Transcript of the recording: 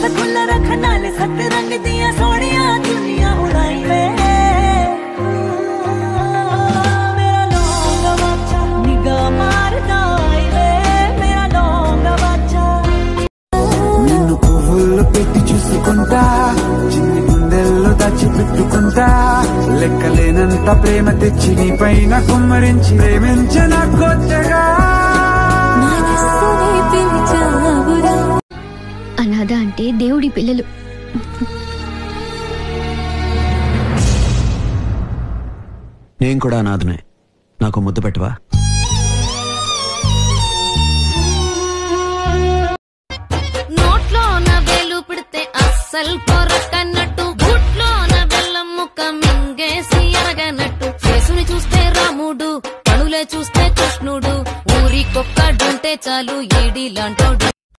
रसगुल्ला रखना ले सतरंग दिया सोनिया दुनिया उड़ाई वे मेरा लौंग बच्चा निगाह मारदा आई वे मेरा लौंग बच्चा నిన్ను పువ్వుల్లో పెట్టి చూసుకుంటా చిన్ని గుండెల్లో దాచి పెట్టుకుంటా లెక్కలేనంత ప్రేమ తెచ్చి నీ పైన కుమ్మరించి ప్రేమించిన కొత్తగా మనసుని పిలిచావురా అనాథ అంటే దేవుడి పిల్లలు నేను కూడా అనాథనే నాకు ముద్దు పెట్టవా నోట్లోన వేలు పెడితే అస్సలు కొరకన్నట్టు గుట్లోన బెల్లం ముక్క మింగేసి అరగనట్టు చేసుని చూస్తే రాముడు పనులే చూస్తే కృష్ణుడు ఊరికొక్కడుంటే చాలు ఏడిలాంటోడు